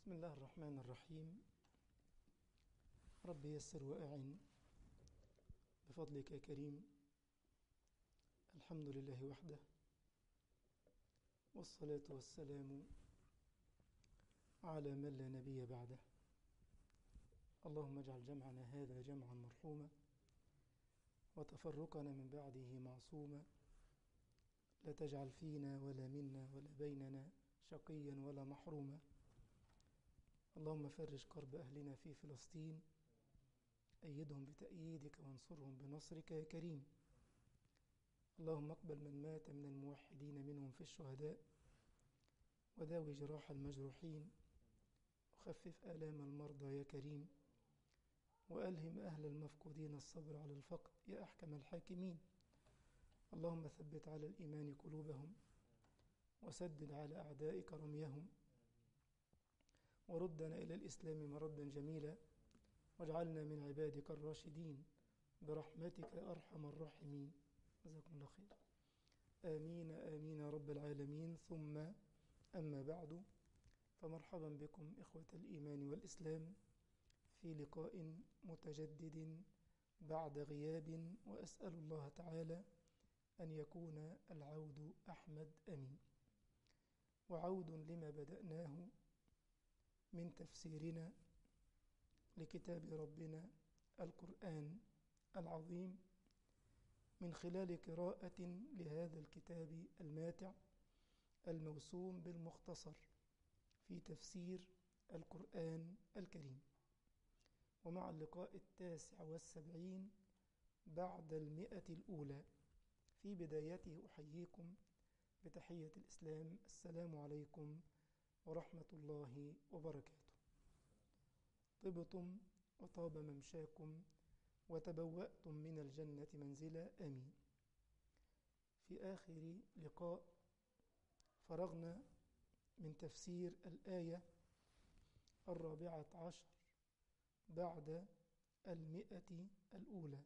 بسم الله الرحمن الرحيم رب يسر وأعن بفضلك يا كريم الحمد لله وحده والصلاة والسلام على من لا نبي بعده اللهم اجعل جمعنا هذا جمعا مرحوما وتفرقنا من بعده معصوما لا تجعل فينا ولا منا ولا بيننا شقيا ولا محروما اللهم فرج كرب أهلنا في فلسطين أيدهم بتأييدك وانصرهم بنصرك يا كريم اللهم اقبل من مات من الموحدين منهم في الشهداء وداوي جراح المجروحين وخفف آلام المرضى يا كريم وألهم أهل المفقودين الصبر على الفقد يا أحكم الحاكمين اللهم ثبت على الإيمان قلوبهم وسدد على أعدائك رميهم وردنا إلى الإسلام مردا جميلا واجعلنا من عبادك الراشدين برحمتك أرحم الراحمين جزاكم الله خير آمين آمين يا رب العالمين ثم أما بعد فمرحبا بكم إخوة الإيمان والإسلام في لقاء متجدد بعد غياب وأسأل الله تعالى أن يكون العود أحمد أمين وعود لما بدأناه من تفسيرنا لكتاب ربنا القرآن العظيم من خلال قراءة لهذا الكتاب الماتع الموسوم بالمختصر في تفسير القرآن الكريم ومع اللقاء التاسع والسبعين بعد المئة الأولى في بدايته أحييكم بتحية الإسلام السلام عليكم ورحمة الله وبركاته طبتم وطاب ممشاكم وتبوأتم من الجنة منزلا آمين في آخر لقاء فرغنا من تفسير الآية الرابعة عشر بعد المئة الأولى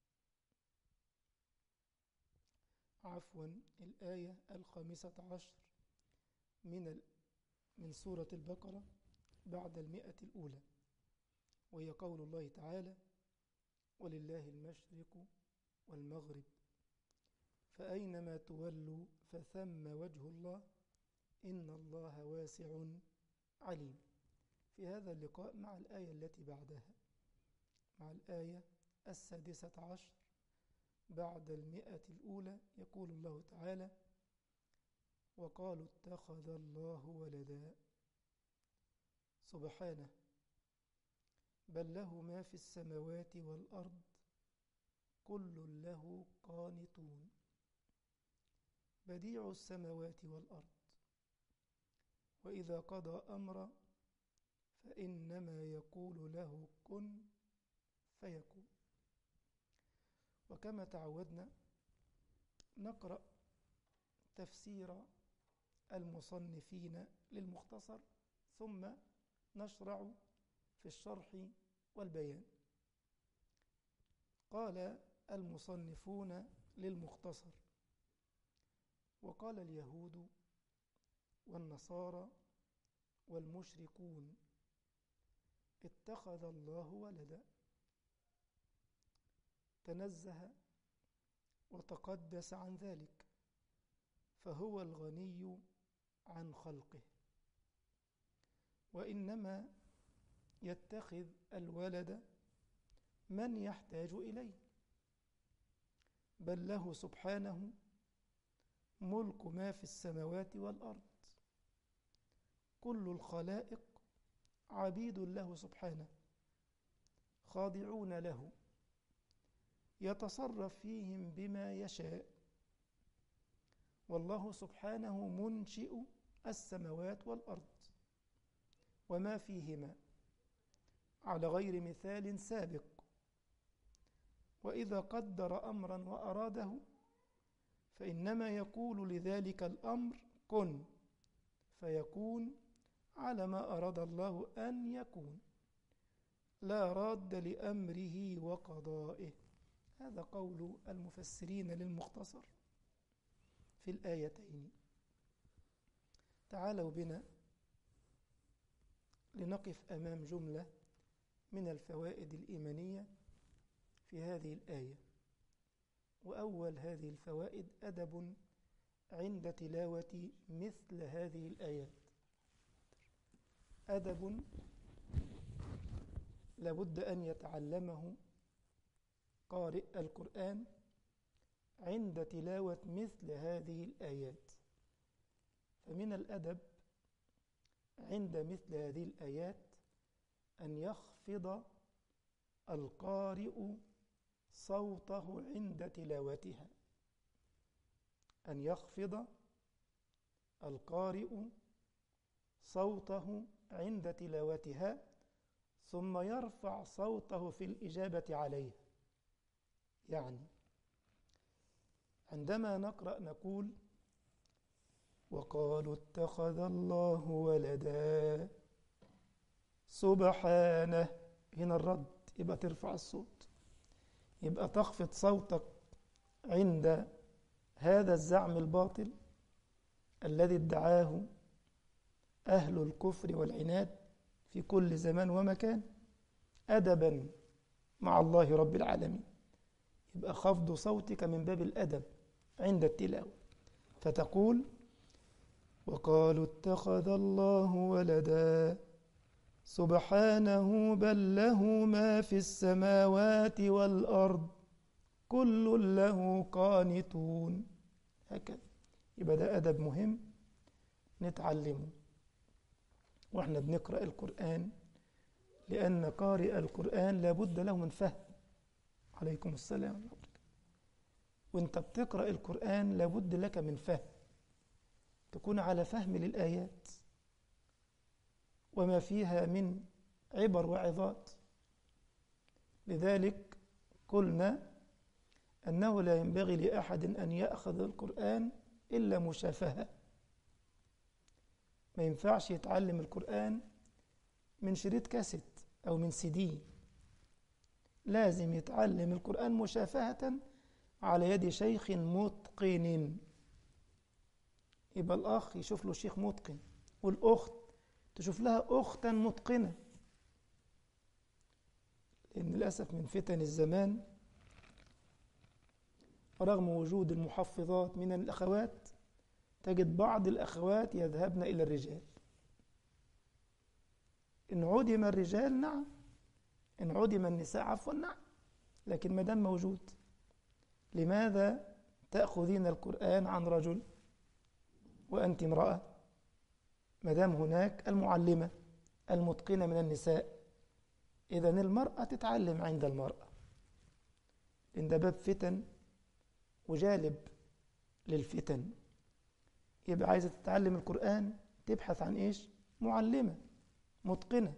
عفوا الآية الخامسة عشر من من سورة البقرة بعد المئة الأولى وهي قول الله تعالى ولله المشرق والمغرب فأينما تولوا فثم وجه الله إن الله واسع عليم في هذا اللقاء مع الآية التي بعدها مع الآية السادسة عشر بعد المئة الأولى يقول الله تعالى وقالوا اتخذ الله ولدا سبحانه بل له ما في السماوات والأرض كل له قانتون بديع السماوات والأرض وإذا قضى أمرا فإنما يقول له كن فيكون وكما تعودنا نقرأ تفسير المصنفين للمختصر ثم نشرع في الشرح والبيان قال المصنفون للمختصر وقال اليهود والنصارى والمشركون اتخذ الله ولدا تنزه وتقدس عن ذلك فهو الغني عن خلقه وإنما يتخذ الولد من يحتاج إليه بل له سبحانه ملك ما في السماوات والأرض كل الخلائق عبيد له سبحانه خاضعون له يتصرف فيهم بما يشاء والله سبحانه منشئ السماوات والأرض وما فيهما على غير مثال سابق وإذا قدر أمرا وأراده فإنما يقول لذلك الأمر كن فيكون على ما أراد الله أن يكون لا راد لأمره وقضائه هذا قول المفسرين للمختصر في الآيتين تعالوا بنا لنقف أمام جملة من الفوائد الإيمانية في هذه الآية وأول هذه الفوائد أدب عند تلاوة مثل هذه الآيات أدب لابد أن يتعلمه قارئ القرآن عند تلاوة مثل هذه الآيات فمن الأدب عند مثل هذه الآيات أن يخفض القارئ صوته عند تلاوتها أن يخفض القارئ صوته عند تلاوتها ثم يرفع صوته في الإجابة عليها يعني عندما نقرأ نقول وقالوا اتخذ الله ولدا سبحانه هنا الرد يبقى ترفع الصوت يبقى تخفض صوتك عند هذا الزعم الباطل الذي ادعاه أهل الكفر والعناد في كل زمان ومكان أدبا مع الله رب العالمين يبقى خفض صوتك من باب الأدب عند التلاوة فتقول وقالوا اتخذ الله ولدا سبحانه بل له ما في السماوات والأرض كل له قانتون هكذا يبقى ده أدب مهم نتعلمه واحنا بنقرأ القرآن لأن قارئ القرآن لابد له من فهم عليكم السلام وانت بتقرأ القرآن لابد لك من فهم تكون على فهم للآيات وما فيها من عبر وعظات لذلك قلنا أنه لا ينبغي لأحد أن يأخذ القرآن إلا مشافهة ما ينفعش يتعلم القرآن من شريط كاسيت أو من سيدي لازم يتعلم القرآن مشافهة على يد شيخ متقن يبقى الأخ يشوف له شيخ متقن والأخت تشوف لها أختا متقنة لأن للأسف من فتن الزمان رغم وجود المحفظات من الأخوات تجد بعض الأخوات يذهبن إلى الرجال إن عدم الرجال نعم إن عدم النساء عفوا نعم لكن ما دام موجود لماذا تأخذين القرآن عن رجل وأنت امرأة ما دام هناك المعلمة المتقنة من النساء إذا المرأة تتعلم عند المرأة إن ده باب فتن وجالب للفتن يبقى عايزة تتعلم القرآن تبحث عن إيش معلمة متقنة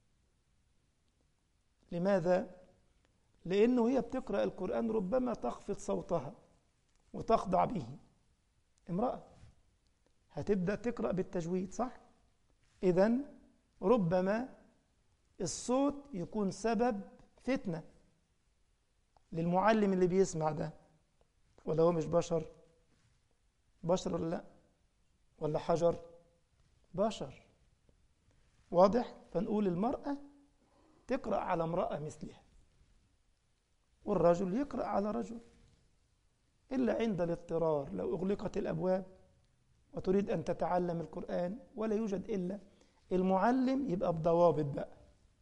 لماذا لأنه هي بتقرأ القرآن ربما تخفض صوتها وتخضع به امرأة هتبدأ تقرأ بالتجويد صح إذا ربما الصوت يكون سبب فتنة للمعلم اللي بيسمع ده ولا هو مش بشر بشر ولا لا ولا حجر بشر واضح فنقول المرأة تقرأ على امرأة مثلها والرجل يقرأ على رجل إلا عند الاضطرار لو أغلقت الأبواب وتريد أن تتعلم القرآن ولا يوجد إلا المعلم يبقى بضوابط بقى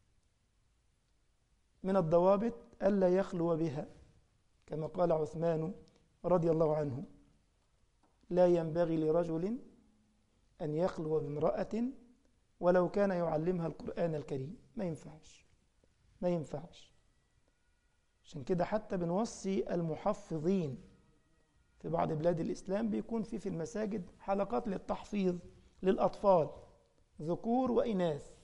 من الضوابط ألا يخلو بها كما قال عثمان رضي الله عنه لا ينبغي لرجل أن يخلو بامرأة ولو كان يعلمها القرآن الكريم ما ينفعش ما ينفعش عشان كده حتى بنوصي المحفظين في بعض بلاد الإسلام بيكون في في المساجد حلقات للتحفيظ للأطفال ذكور وإناث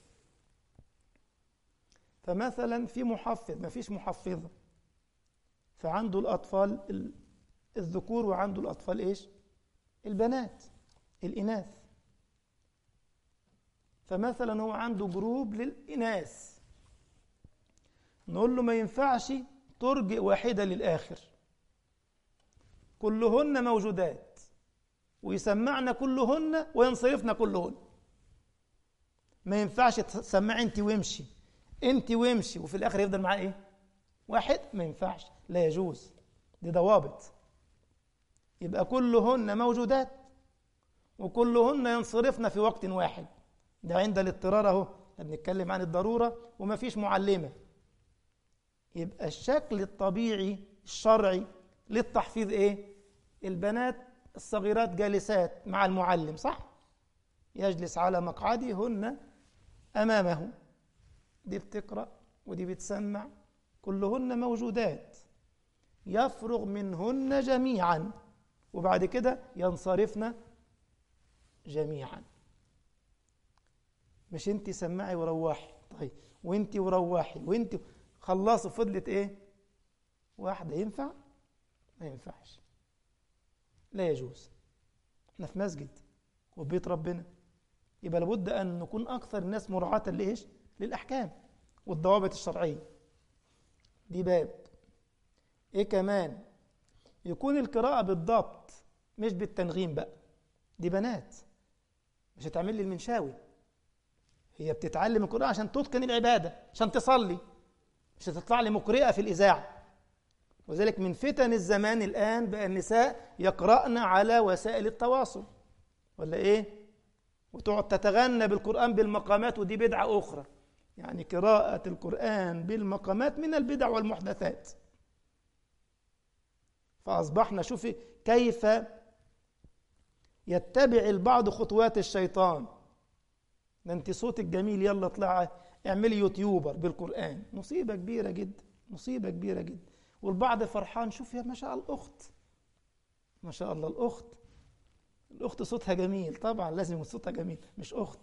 فمثلا في محفظ ما فيش محفظة فعنده الأطفال الذكور وعنده الأطفال إيش البنات الإناث فمثلا هو عنده جروب للإناث نقول له ما ينفعش ترجئ واحدة للآخر كلهن موجودات ويسمعنا كلهن وينصرفنا كلهن ما ينفعش تسمعي انت وامشي انت وامشي وفي الاخر يفضل معاه ايه واحد ما ينفعش لا يجوز دي ضوابط يبقى كلهن موجودات وكلهن ينصرفن في وقت واحد ده عند الاضطرار اهو بنتكلم عن الضروره وما فيش معلمه يبقى الشكل الطبيعي الشرعي للتحفيظ ايه البنات الصغيرات جالسات مع المعلم صح يجلس على مقعدهن امامه دي بتقرا ودي بتسمع كلهن موجودات يفرغ منهن جميعا وبعد كده ينصرفن جميعا مش انت سمعي وروحي طيب وانت وروحي وانت خلصوا فضلت ايه واحده ينفع ما ينفعش لا يجوز احنا في مسجد وفي بيت ربنا يبقى لابد ان نكون اكثر الناس مراعاه لايش للاحكام والضوابط الشرعيه دي باب ايه كمان يكون القراءه بالضبط مش بالتنغيم بقى دي بنات مش هتعمل لي المنشاوي هي بتتعلم القرآن عشان تتقن العبادة عشان تصلي مش هتطلع لي مقرئة في الإذاعة وذلك من فتن الزمان الآن بقى النساء يقرأن على وسائل التواصل ولا إيه؟ وتقعد تتغنى بالقرآن بالمقامات ودي بدعة أخرى يعني قراءة القرآن بالمقامات من البدع والمحدثات فأصبحنا شوفي كيف يتبع البعض خطوات الشيطان ده انت صوتك جميل يلا اطلعي اعملي يوتيوبر بالقرآن مصيبة كبيرة جدا مصيبة كبيرة جدا والبعض فرحان شوف يا ما شاء الله الأخت ما شاء الله الأخت الأخت صوتها جميل طبعا لازم يكون صوتها جميل مش أخت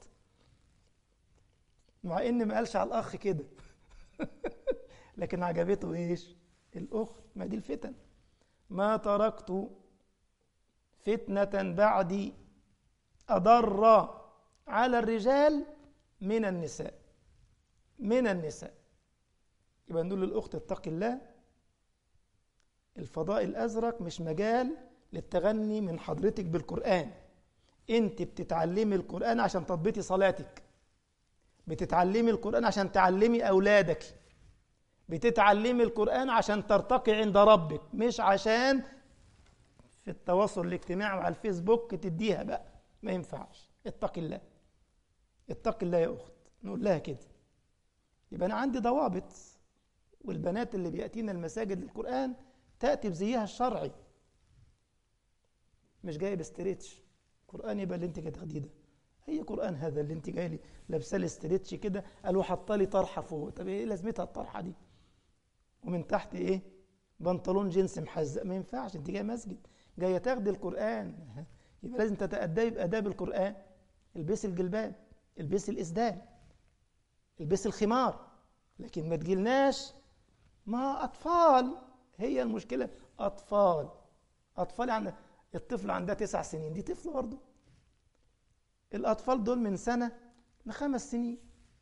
مع إن ما قالش على الأخ كده لكن عجبته إيش الأخت ما دي الفتن ما تركت فتنة بعدي أضر على الرجال من النساء من النساء يبقى نقول للأخت اتق الله الفضاء الأزرق مش مجال للتغني من حضرتك بالقرآن أنت بتتعلمي القرآن عشان تضبطي صلاتك بتتعلمي القرآن عشان تعلمي أولادك بتتعلمي القرآن عشان ترتقي عند ربك مش عشان في التواصل الاجتماعي وعلى الفيسبوك تديها بقى ما ينفعش اتق الله اتق الله يا أخت نقول لها كده يبقى أنا عندي ضوابط والبنات اللي بيأتينا المساجد للقرآن تأتي بزيها الشرعي مش جاي بستريتش قرآن يبقى اللي انت جاي تاخديه ده هي قرآن هذا اللي انت جاي لي لابسه لي ستريتش كده قالوا حاطه لي طرحه فوق طب ايه لازمتها الطرحه دي ومن تحت ايه بنطلون جينز محزق ما ينفعش انت جاي مسجد جايه تاخدي القرآن يبقى لازم تتأدبي بآداب القرآن البسي الجلباب البسي الإسدال البسي الخمار لكن ما تجيلناش ما أطفال هي المشكلة أطفال أطفال عند الطفل عندها تسع سنين دي طفل برضه الأطفال دول من سنة لخمس سنين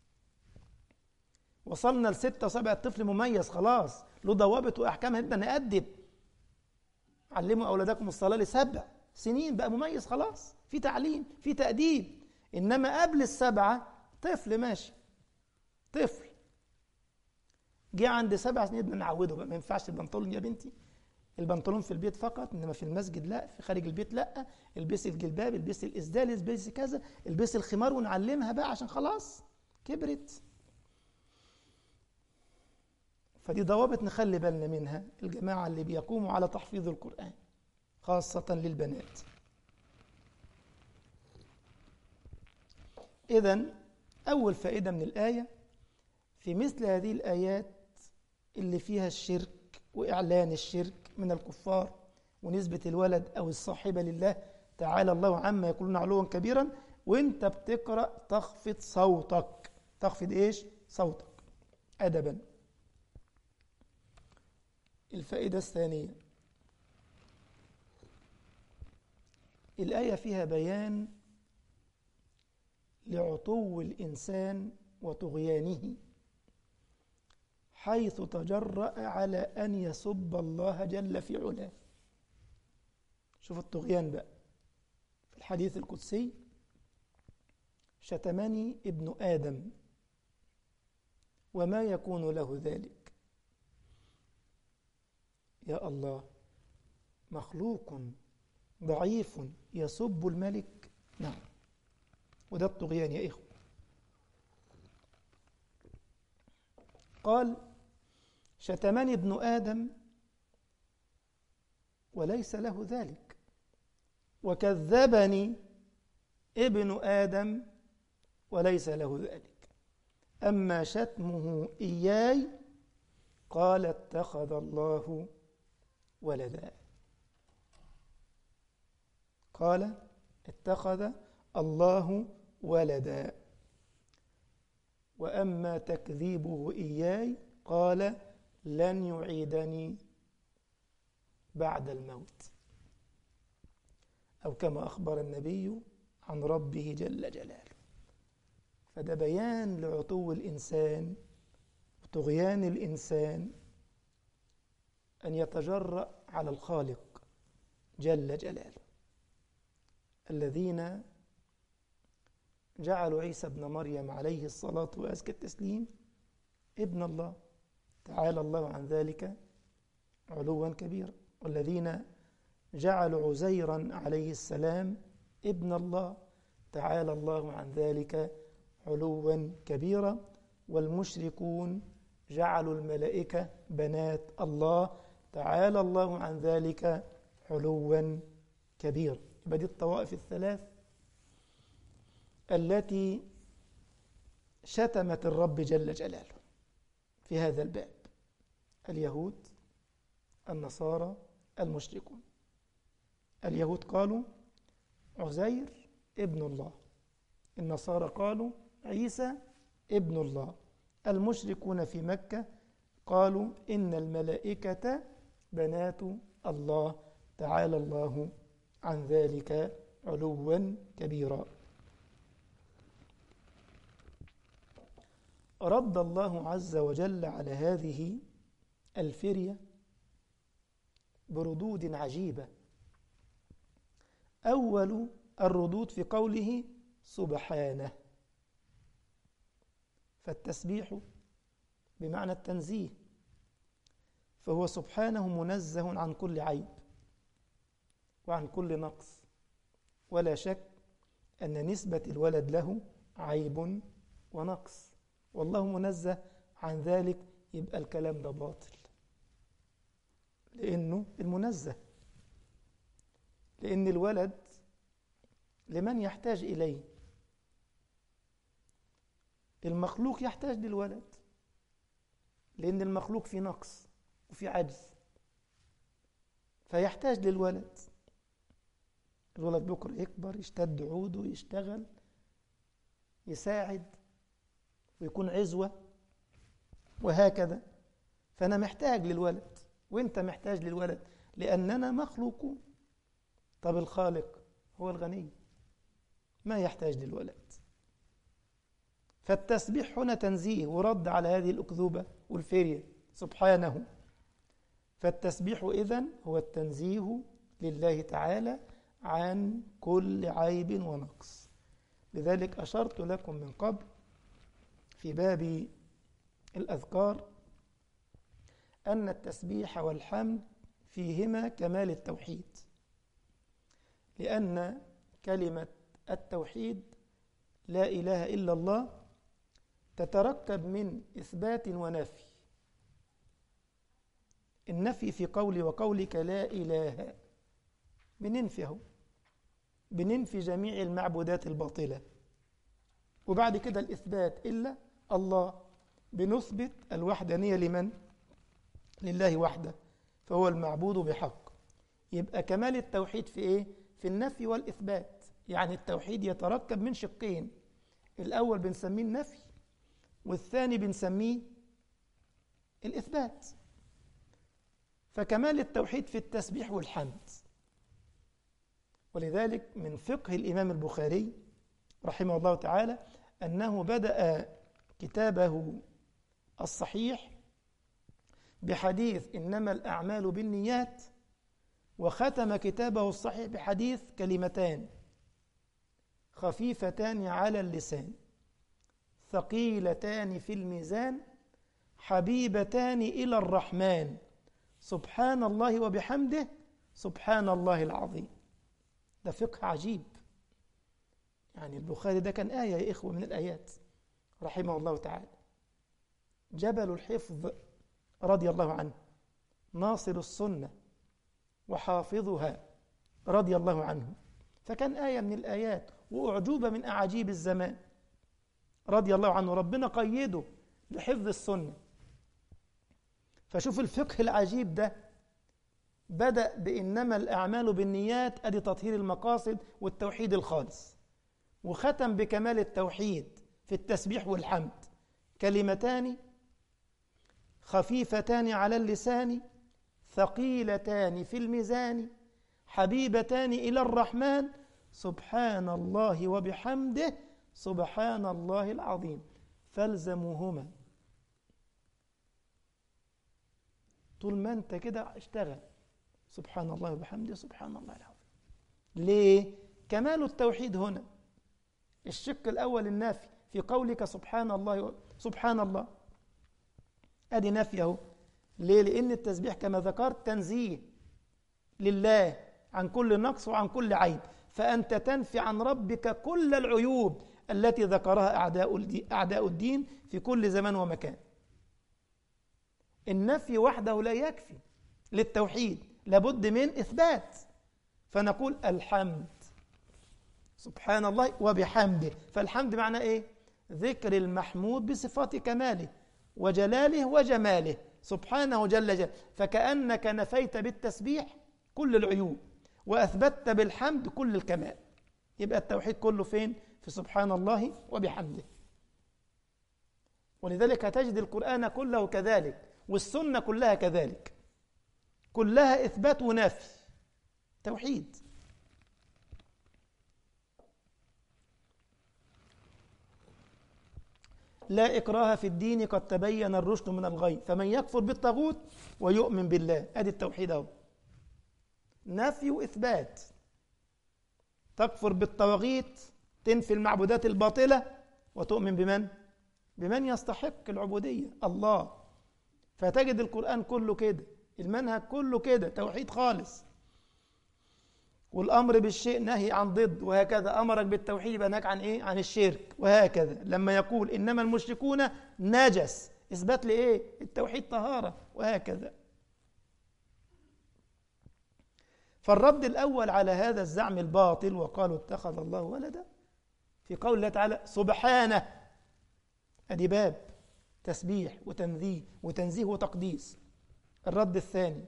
وصلنا لستة وسبعة الطفل مميز خلاص له ضوابط وأحكام نبدأ نأدب علموا أولادكم الصلاة لسبع سنين بقى مميز خلاص في تعليم في تأديب إنما قبل السبعة طفل ماشي طفل جه عند سبع سنين بدنا نعوده بقى ما ينفعش البنطلون يا بنتي البنطلون في البيت فقط انما في المسجد لا في خارج البيت لا البسي الجلباب البسي الاسدال البسي كذا البسي الخمار ونعلمها بقى عشان خلاص كبرت فدي ضوابط نخلي بالنا منها الجماعة اللي بيقوموا على تحفيظ القرآن خاصة للبنات إذا أول فائدة من الآية في مثل هذه الآيات اللي فيها الشرك وإعلان الشرك من الكفار ونسبة الولد أو الصاحبة لله تعالى الله عما يقولون علوا كبيرا وانت بتقرأ تخفض صوتك تخفض ايش صوتك أدبا الفائدة الثانية الآية فيها بيان لعطو الإنسان وطغيانه حيث تجرأ على أن يسب الله جل في علاه شوف الطغيان بقى في الحديث القدسي شتمني ابن آدم وما يكون له ذلك يا الله مخلوق ضعيف يسب الملك نعم وده الطغيان يا إخوة قال شتمني ابن آدم وليس له ذلك وكذبني ابن آدم وليس له ذلك أما شتمه إياي قال اتخذ الله ولدا قال اتخذ الله ولدا وأما تكذيبه إياي قال لن يعيدني بعد الموت أو كما أخبر النبي عن ربه جل جلاله فده بيان لعتو الإنسان وطغيان الإنسان أن يتجرأ على الخالق جل جلاله الذين جعلوا عيسى ابن مريم عليه الصلاة وأزكى التسليم ابن الله تعالى الله عن ذلك علوا كبيرا والذين جعلوا عزيرا عليه السلام ابن الله تعالى الله عن ذلك علوا كبيرا والمشركون جعلوا الملائكة بنات الله تعالى الله عن ذلك علوا كبيرا يبقى دي الطوائف الثلاث التي شتمت الرب جل جلاله في هذا الباب اليهود النصارى المشركون اليهود قالوا عزير ابن الله النصارى قالوا عيسى ابن الله المشركون في مكة قالوا إن الملائكة بنات الله تعالى الله عن ذلك علوا كبيرا رد الله عز وجل على هذه الفرية بردود عجيبة أول الردود في قوله سبحانه فالتسبيح بمعنى التنزيه فهو سبحانه منزه عن كل عيب وعن كل نقص ولا شك أن نسبة الولد له عيب ونقص والله منزه عن ذلك يبقى الكلام ده باطل لأنه المنزه لأن الولد لمن يحتاج إليه المخلوق يحتاج للولد لأن المخلوق في نقص وفي عجز فيحتاج للولد الولد بكرة يكبر يشتد عوده يشتغل يساعد ويكون عزوة وهكذا فأنا محتاج للولد وانت محتاج للولد لأننا مخلوقون طب الخالق هو الغني ما يحتاج للولد فالتسبيح هنا تنزيه ورد على هذه الأكذوبة والفرية سبحانه فالتسبيح إذن هو التنزيه لله تعالى عن كل عيب ونقص لذلك أشرت لكم من قبل في باب الأذكار أن التسبيح والحمد فيهما كمال التوحيد لأن كلمة التوحيد لا إله إلا الله تتركب من إثبات ونفي النفي في قولي وقولك لا إله بننفيه بننفي جميع المعبودات الباطلة وبعد كده الإثبات إلا الله بنثبت الوحدانية لمن؟ لله وحده فهو المعبود بحق يبقى كمال التوحيد في إيه؟ في النفي والإثبات يعني التوحيد يتركب من شقين الأول بنسميه النفي والثاني بنسميه الإثبات فكمال التوحيد في التسبيح والحمد ولذلك من فقه الإمام البخاري رحمه الله تعالى أنه بدأ كتابه الصحيح بحديث إنما الأعمال بالنيات وختم كتابه الصحيح بحديث كلمتان خفيفتان على اللسان ثقيلتان في الميزان حبيبتان إلى الرحمن سبحان الله وبحمده سبحان الله العظيم ده فقه عجيب يعني البخاري ده كان آية يا إخوة من الآيات رحمه الله تعالى جبل الحفظ رضي الله عنه ناصر السنة وحافظها رضي الله عنه فكان آية من الآيات وأعجوبة من أعاجيب الزمان رضي الله عنه ربنا قيده لحفظ السنة فشوف الفقه العجيب ده بدأ بإنما الأعمال بالنيات أدي تطهير المقاصد والتوحيد الخالص وختم بكمال التوحيد في التسبيح والحمد كلمتان خفيفتان على اللسان ثقيلتان في الميزان حبيبتان إلى الرحمن سبحان الله وبحمده سبحان الله العظيم فالزموهما طول ما انت كده اشتغل سبحان الله وبحمده سبحان الله العظيم ليه كمال التوحيد هنا الشق الاول النافي في قولك سبحان الله و... سبحان الله ادي نفيه ليه لان التسبيح كما ذكرت تنزيه لله عن كل نقص وعن كل عيب فانت تنفي عن ربك كل العيوب التي ذكرها اعداء اعداء الدين في كل زمان ومكان النفي وحده لا يكفي للتوحيد لابد من اثبات فنقول الحمد سبحان الله وبحمده فالحمد معناه ايه ذكر المحمود بصفات كماله وجلاله وجماله سبحانه جل جلاله فكأنك نفيت بالتسبيح كل العيوب وأثبتت بالحمد كل الكمال يبقى التوحيد كله فين في سبحان الله وبحمده ولذلك هتجد القرآن كله كذلك والسنة كلها كذلك كلها إثبات ونفي توحيد لا إكراه في الدين قد تبين الرشد من الغي فمن يكفر بالطاغوت ويؤمن بالله أدي التوحيد أهو نفي وإثبات تكفر بالطواغيت تنفي المعبودات الباطلة وتؤمن بمن؟ بمن يستحق العبودية الله فتجد القرآن كله كده المنهج كله كده توحيد خالص والامر بالشيء نهي عن ضد وهكذا امرك بالتوحيد يبقى نهاك عن ايه عن الشرك وهكذا لما يقول انما المشركون نجس اثبات لايه التوحيد طهاره وهكذا فالرد الاول على هذا الزعم الباطل وقالوا اتخذ الله ولدا في قول الله تعالى سبحانه ادي باب تسبيح وتنذيه وتنزيه وتقديس الرد الثاني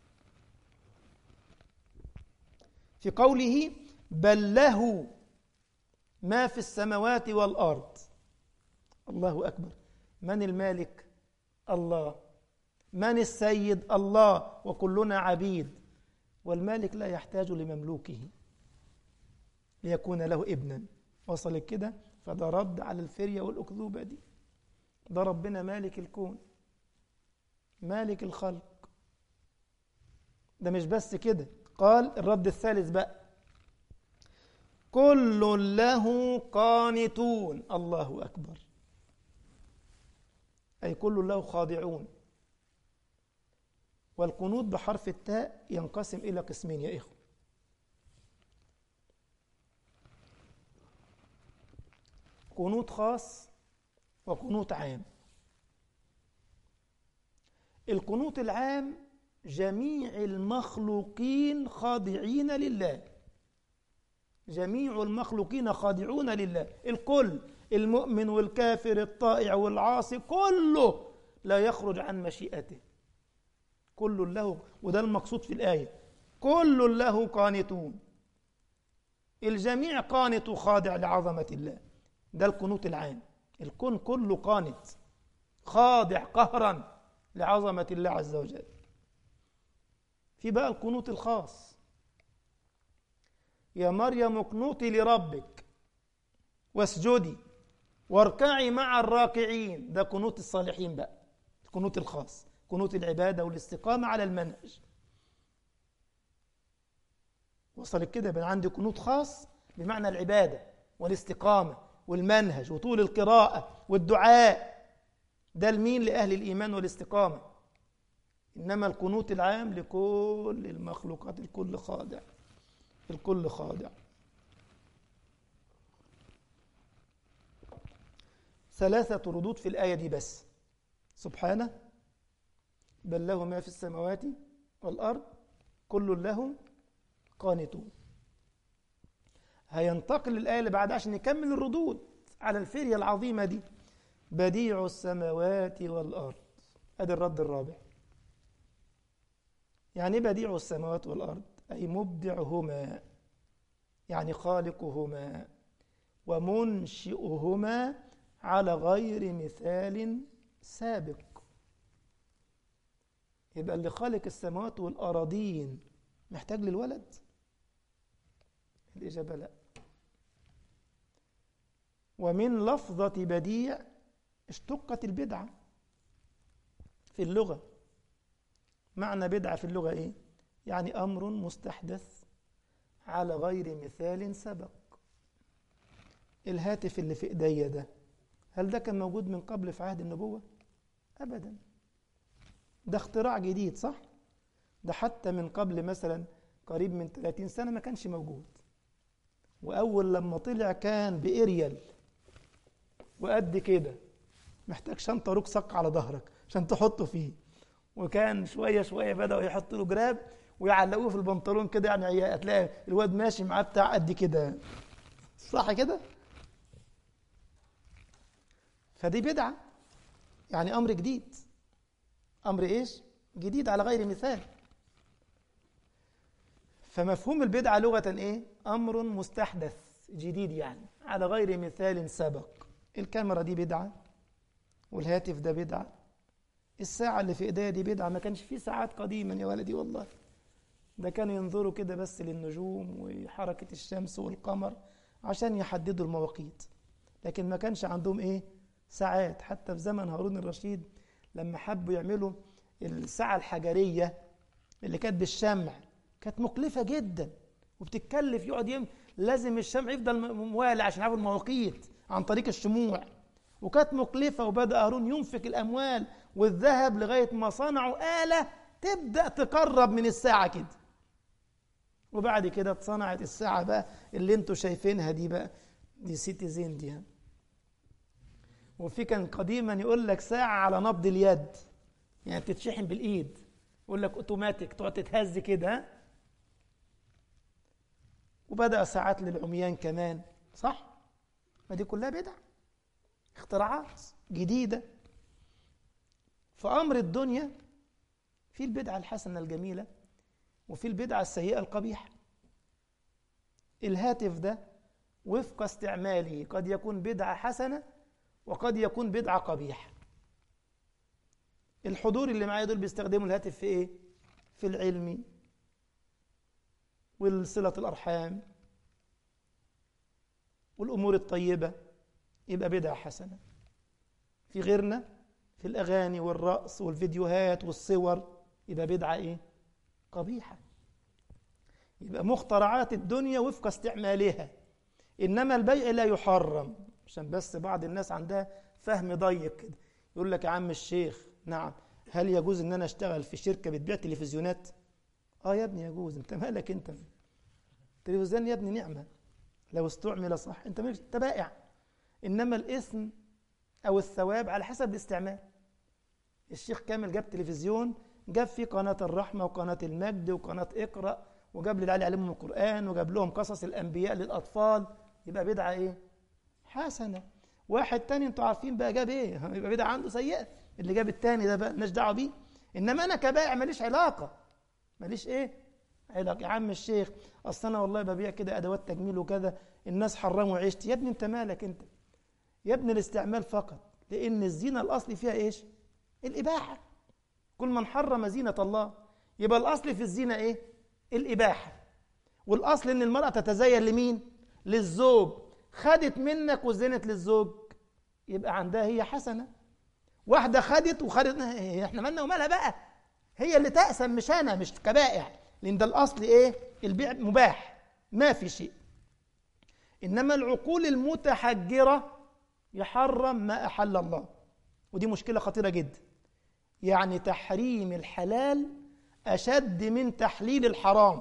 في قوله بل له ما في السماوات والارض الله اكبر من المالك الله من السيد الله وكلنا عبيد والمالك لا يحتاج لمملوكه ليكون له ابنا وصل كده فده رد على الفريه والاكذوبه دي ده ربنا مالك الكون مالك الخلق ده مش بس كده قال الرد الثالث بقى كل له قانتون الله أكبر أي كل له خاضعون والقنوت بحرف التاء ينقسم إلى قسمين يا إخوة قنوت خاص وقنوت عام القنوت العام جميع المخلوقين خاضعين لله جميع المخلوقين خاضعون لله الكل المؤمن والكافر الطائع والعاصي كله لا يخرج عن مشيئته كل له وده المقصود في الآية كل له قانتون الجميع قانت وخاضع لعظمة الله ده القنوت العام الكون كله قانت خاضع قهرا لعظمة الله عز وجل في بقى القنوت الخاص يا مريم اقنوتي لربك واسجدي واركعي مع الراكعين ده قنوت الصالحين بقى القنوت الخاص قنوت العبادة والاستقامة على المنهج وصلت كده يبقى عندي قنوت خاص بمعنى العبادة والاستقامة والمنهج وطول القراءة والدعاء ده لمين لأهل الإيمان والاستقامة إنما القنوت العام لكل المخلوقات الكل خاضع الكل خاضع ثلاثة ردود في الآية دي بس سبحانه بل له ما في السماوات والأرض كل له قانتون هينتقل للآية اللي بعدها عشان يكمل الردود على الفرية العظيمة دي بديع السماوات والأرض أدي الرد الرابع يعني بديع السماوات والأرض أي مبدعهما يعني خالقهما ومنشئهما على غير مثال سابق يبقى اللي خالق السماوات والأراضين محتاج للولد الإجابة لا ومن لفظة بديع اشتقت البدعة في اللغة معنى بدعة في اللغة إيه؟ يعني أمر مستحدث على غير مثال سبق الهاتف اللي في إيديا ده هل ده كان موجود من قبل في عهد النبوة؟ أبدا ده اختراع جديد صح؟ ده حتى من قبل مثلا قريب من 30 سنة ما كانش موجود وأول لما طلع كان بإريال وقد كده محتاج شنطة ركسك على ظهرك عشان تحطه فيه وكان شوية شوية بدأوا يحطوا له جراب ويعلقوه في البنطلون كده يعني هتلاقي الواد ماشي معاه بتاع قد كده صح كده؟ فدي بدعة يعني أمر جديد أمر إيش؟ جديد على غير مثال فمفهوم البدعة لغة إيه؟ أمر مستحدث جديد يعني على غير مثال سبق الكاميرا دي بدعة والهاتف ده بدعة الساعة اللي في إيديا دي بدعة ما كانش في ساعات قديما يا ولدي والله ده كانوا ينظروا كده بس للنجوم وحركة الشمس والقمر عشان يحددوا المواقيت لكن ما كانش عندهم إيه؟ ساعات حتى في زمن هارون الرشيد لما حبوا يعملوا الساعة الحجرية اللي كانت بالشمع كانت مكلفة جدا وبتتكلف يقعد يم لازم الشمع يفضل موالع عشان يعرفوا المواقيت عن طريق الشموع وكانت مكلفة وبدأ هارون ينفق الأموال والذهب لغاية ما صنعوا آلة تبدأ تقرب من الساعة كده وبعد كده اتصنعت الساعة بقى اللي انتوا شايفينها دي بقى دي سيتيزين دي ها. وفي كان قديما يقول لك ساعة على نبض اليد يعني بتتشحن بالإيد يقول لك اوتوماتيك تقعد تتهز كده ها وبدأ ساعات للعميان كمان صح؟ ما دي كلها بدع اختراعات جديدة فأمر الدنيا في البدعة الحسنة الجميلة وفي البدعة السيئة القبيحة الهاتف ده وفق استعماله قد يكون بدعة حسنة وقد يكون بدعة قبيحة الحضور اللي معايا دول بيستخدموا الهاتف في ايه في العلم والصلة الأرحام والأمور الطيبة يبقى بدعة حسنة في غيرنا في الأغاني والرقص والفيديوهات والصور يبقى بدعة إيه؟ قبيحة يبقى مخترعات الدنيا وفق استعمالها إنما البيع لا يحرم عشان بس بعض الناس عندها فهم ضيق كده يقول لك يا عم الشيخ نعم هل يجوز ان انا اشتغل في شركه بتبيع تلفزيونات اه يا ابني يجوز انت مالك انت التلفزيون يا ابني نعمه لو استعمل صح انت مالك انت بائع انما الاثم او الثواب على حسب الاستعمال الشيخ كامل جاب تلفزيون جاب فيه قناه الرحمه وقناه المجد وقناه اقرا وجاب للعيال يعلمهم القران وجاب لهم قصص الانبياء للاطفال يبقى بدعه ايه حسنه واحد تاني انتوا عارفين بقى جاب ايه يبقى بدعه عنده سيئه اللي جاب التاني ده بقى مالناش دعوه بيه انما انا كبائع ماليش علاقه ماليش ايه علاقه يا عم الشيخ اصل انا والله ببيع كده ادوات تجميل وكذا الناس حرموا عيشتي يا ابني انت مالك انت يا ابني الاستعمال فقط لان الزينه الاصلي فيها ايش الاباحه كل من حرم زينه الله يبقى الاصل في الزينه ايه الاباحه والاصل ان المراه تتزين لمين للزوج خدت منك وزنت للزوج يبقى عندها هي حسنه واحدة خدت وخدت احنا مالنا ومالها بقى هي اللي تقسم مش انا مش كبائع لان ده الاصل ايه البيع مباح ما في شيء إنما العقول المتحجرة يحرم ما أحل الله ودي مشكلة خطيرة جدا يعني تحريم الحلال أشد من تحليل الحرام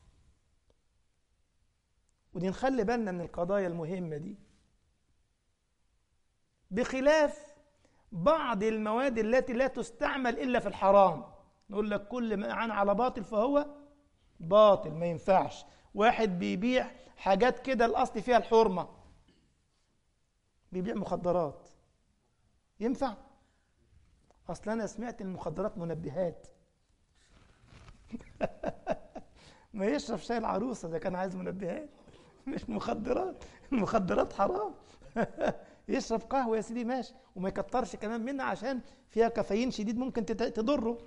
ودي نخلي بالنا من القضايا المهمة دي بخلاف بعض المواد التي لا تستعمل إلا في الحرام نقول لك كل ما أعان على باطل فهو باطل ما ينفعش واحد بيبيع حاجات كده الأصل فيها الحرمة بيبيع مخدرات ينفع أصل أنا سمعت المخدرات منبهات ما يشرب شاي العروسة إذا كان عايز منبهات مش مخدرات المخدرات حرام يشرب قهوة يا سيدي ماشي وما يكترش كمان منها عشان فيها كافيين شديد ممكن تضره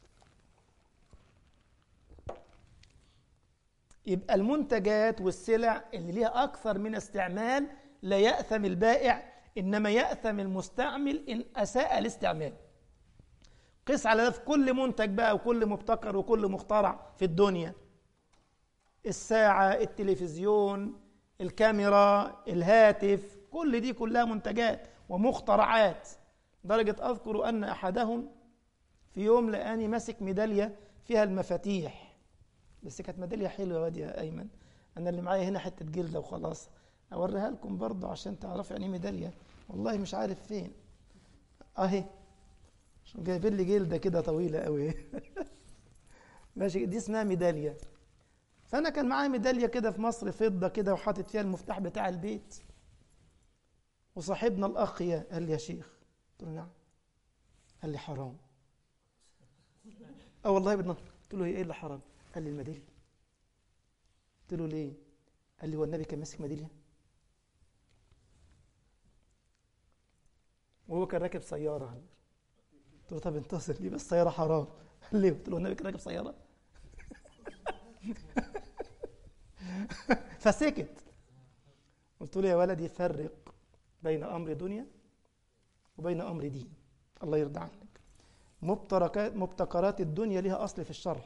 يبقى المنتجات والسلع اللي ليها أكثر من استعمال لا يأثم البائع إنما يأثم المستعمل إن أساء الاستعمال قس على ده في كل منتج بقى وكل مبتكر وكل مخترع في الدنيا الساعة التلفزيون الكاميرا الهاتف كل دي كلها منتجات ومخترعات درجة أذكر أن أحدهم في يوم لقاني ماسك ميدالية فيها المفاتيح بس كانت ميدالية حلوة يا واد يا أيمن أنا اللي معايا هنا حتة جلدة وخلاص أوريها لكم برضه عشان تعرفوا يعني إيه ميدالية والله مش عارف فين أهي جايبين لي جلدة كده طويلة قوي ماشي دي اسمها ميدالية فأنا كان معايا ميدالية كده في مصر فضة كده وحاطط فيها المفتاح بتاع البيت وصاحبنا الأخ يا قال لي يا شيخ قلت له نعم قال لي حرام اه والله بدنا قلت له ايه اللي حرام قال لي الميدالية قلت له ليه قال لي هو النبي كان ماسك ميدالية وهو كان راكب سيارة قلت له طب انتصر لي بس سيارة حرام قال لي قلت له النبي كان راكب سيارة فسكت قلت له يا ولدي فرق بين أمر دنيا وبين أمر دين الله يرضى عنك مبتكرات الدنيا لها أصل في الشرع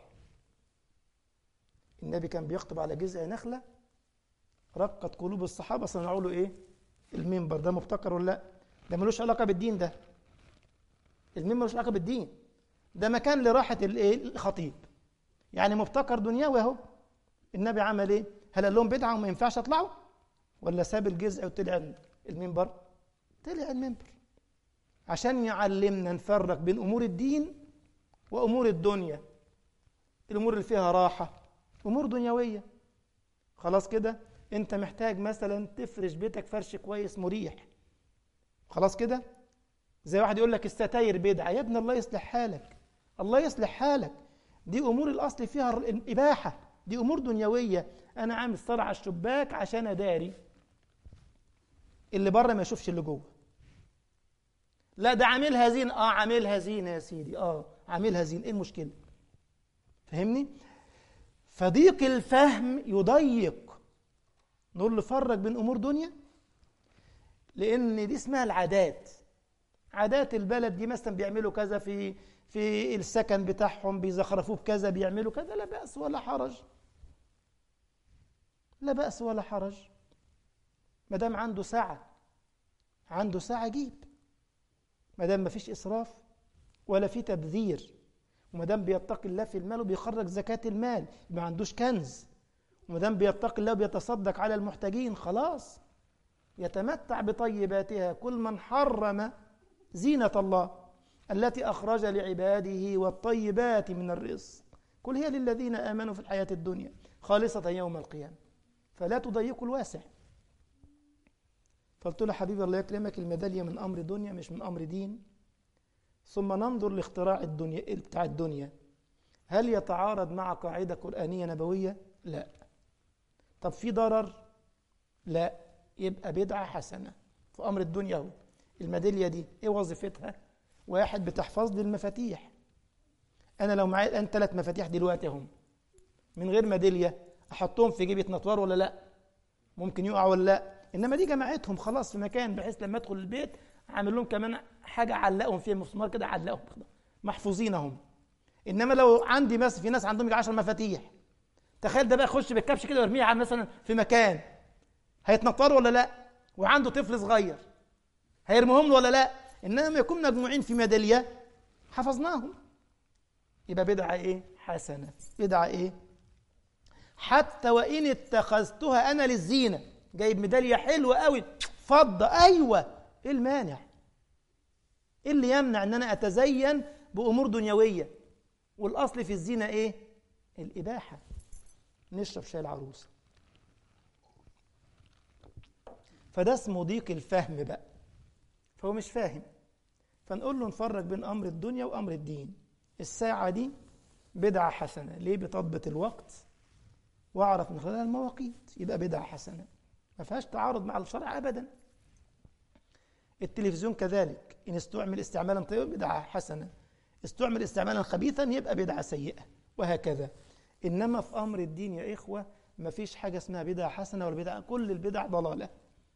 النبي كان بيخطب على جذع نخلة رقت قلوب الصحابة صنعوا له إيه المنبر ده مبتكر ولا لا ده ملوش علاقة بالدين ده المنبر ملوش علاقة بالدين ده مكان لراحة الإيه الخطيب يعني مبتكر دنيوي أهو النبي عمل إيه هل قال لهم بدعة وما ينفعش أطلعوا ولا ساب الجذع وطلع المنبر طلع المنبر عشان يعلمنا نفرق بين امور الدين وامور الدنيا الامور اللي فيها راحه امور دنيويه خلاص كده انت محتاج مثلا تفرش بيتك فرش كويس مريح خلاص كده زي واحد يقول لك الستاير بدعه يا ابن الله يصلح حالك الله يصلح حالك دي امور الاصل فيها الاباحه دي امور دنيويه انا عامل صلع على الشباك عشان اداري اللي بره ما يشوفش اللي جوه لا ده عاملها زين اه عاملها زين يا سيدي اه عاملها زين ايه المشكله فهمني فضيق الفهم يضيق نقول له فرق بين امور دنيا لان دي اسمها العادات عادات البلد دي مثلا بيعملوا كذا في في السكن بتاعهم بيزخرفوه بكذا بيعملوا كذا لا بأس ولا حرج لا بأس ولا حرج ما دام عنده ساعة عنده ساعة جيب ما دام ما فيش إسراف ولا في تبذير وما دام بيتقي الله في المال وبيخرج زكاة المال ما عندوش كنز وما دام بيتقي الله وبيتصدق على المحتاجين خلاص يتمتع بطيباتها كل من حرم زينة الله التي أخرج لعباده والطيبات من الرزق كل هي للذين آمنوا في الحياة الدنيا خالصة يوم القيامة فلا تضيقوا الواسع فقلت له حبيبي الله يكرمك الميدالية من أمر دنيا مش من أمر دين ثم ننظر لاختراع الدنيا بتاع الدنيا هل يتعارض مع قاعدة قرآنية نبوية؟ لا طب في ضرر؟ لا يبقى بدعة حسنة في أمر الدنيا هو الميدالية دي إيه وظيفتها؟ واحد بتحفظ لي المفاتيح أنا لو معايا الآن ثلاث مفاتيح دلوقتي هم من غير ميدالية أحطهم في جيبة نطوار ولا لا؟ ممكن يقع ولا لا؟ انما دي جماعتهم خلاص في مكان بحيث لما ادخل البيت عامل لهم كمان حاجه علقهم فيها مسمار كده علقهم محفوظين هم انما لو عندي مثلا في ناس عندهم 10 مفاتيح تخيل ده بقى يخش بالكبش كده ويرميها مثلا في مكان هيتنطروا ولا لا وعنده طفل صغير هيرميهم له ولا لا انما يكون مجموعين في ميداليه حفظناهم يبقى بدعه ايه حسنه بدعه ايه حتى وان اتخذتها انا للزينه جايب ميداليه حلوه قوي فضه ايوه ايه المانع ايه اللي يمنع ان انا اتزين بامور دنيويه والاصل في الزينه ايه الاباحه نشرب شاي العروسه فده اسمه ضيق الفهم بقى فهو مش فاهم فنقول له نفرق بين امر الدنيا وامر الدين الساعه دي بدعه حسنه ليه بتضبط الوقت واعرف من خلالها المواقيت يبقى بدعه حسنه ما فيهاش تعارض مع الشرع ابدا التلفزيون كذلك ان استعمل استعمالا طيبا بدعه حسنه استعمل استعمالا خبيثا يبقى بدعه سيئه وهكذا انما في امر الدين يا اخوه ما فيش حاجه اسمها بدعه حسنه ولا بدعه كل البدع ضلاله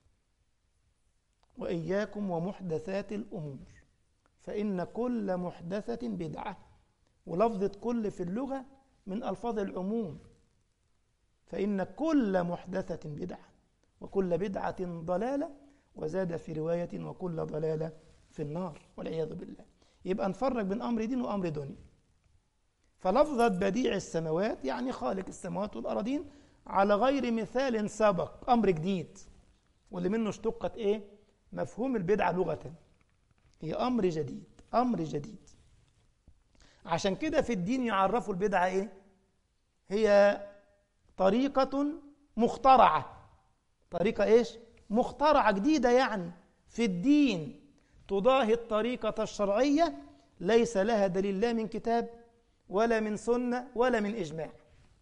واياكم ومحدثات الامور فان كل محدثه بدعه ولفظه كل في اللغه من الفاظ العموم فان كل محدثه بدعه وكل بدعه ضلاله وزاد في روايه وكل ضلاله في النار والعياذ بالله يبقى نفرق بين امر دين وامر دنيا فلفظة بديع السماوات يعني خالق السماوات والأراضين على غير مثال سبق أمر جديد واللي منه اشتقت إيه؟ مفهوم البدعة لغة هي أمر جديد أمر جديد عشان كده في الدين يعرفوا البدعة إيه؟ هي طريقة مخترعة طريقة إيش؟ مخترعة جديدة يعني في الدين تضاهي الطريقة الشرعية ليس لها دليل لا من كتاب ولا من سنة ولا من إجماع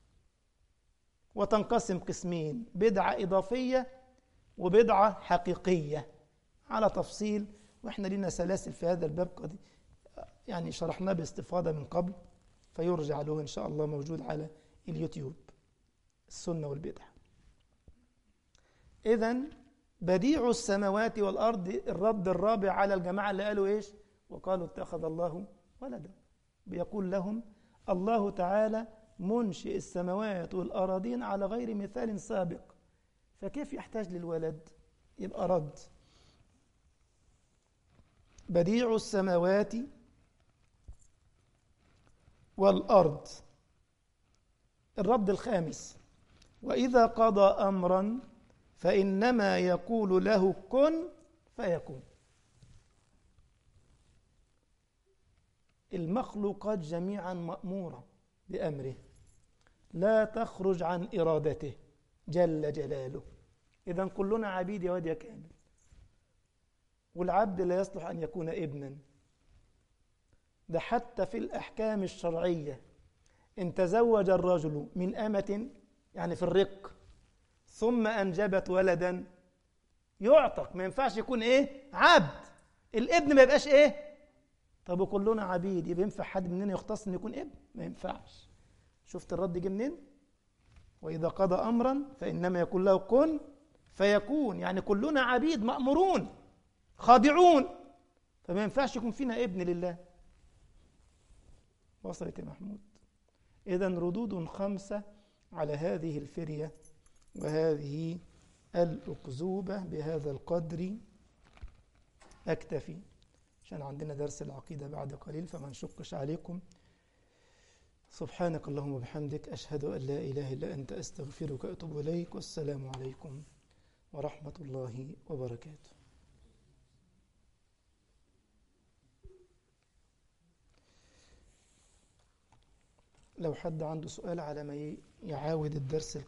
وتنقسم قسمين بدعة إضافية وبدعة حقيقية على تفصيل وإحنا لنا سلاسل في هذا الباب قد يعني شرحناه باستفاضة من قبل فيرجع له إن شاء الله موجود على اليوتيوب السنة والبدعة إذا بديع السماوات والأرض الرد الرابع على الجماعة اللي قالوا إيش وقالوا اتخذ الله ولدا بيقول لهم الله تعالى منشئ السماوات والأراضين على غير مثال سابق فكيف يحتاج للولد يبقى رد بديع السماوات والأرض الرد الخامس وإذا قضى أمرا فإنما يقول له كن فيكون المخلوقات جميعا مأمورة بأمره لا تخرج عن إرادته جل جلاله إذا كلنا عبيد يا واد يا كامل والعبد لا يصلح أن يكون ابنا ده حتى في الأحكام الشرعية إن تزوج الرجل من أمة يعني في الرق ثم أنجبت ولدا يعتق ما ينفعش يكون إيه عبد الابن ما يبقاش إيه طب وكلنا عبيد يبقى ينفع حد مننا يختص إنه يكون ابن ما ينفعش شفت الرد جه منين وإذا قضى أمرا فإنما يقول له كن فيكون يعني كلنا عبيد مأمورون خاضعون فما ينفعش يكون فينا ابن لله وصلت يا محمود إذا ردود خمسة على هذه الفرية وهذه الأكذوبة بهذا القدر أكتفي عشان عندنا درس العقيدة بعد قليل فما نشقش عليكم سبحانك اللهم وبحمدك أشهد أن لا إله إلا أنت أستغفرك وأتوب إليك والسلام عليكم ورحمة الله وبركاته لو حد عنده سؤال على ما يعاود الدرس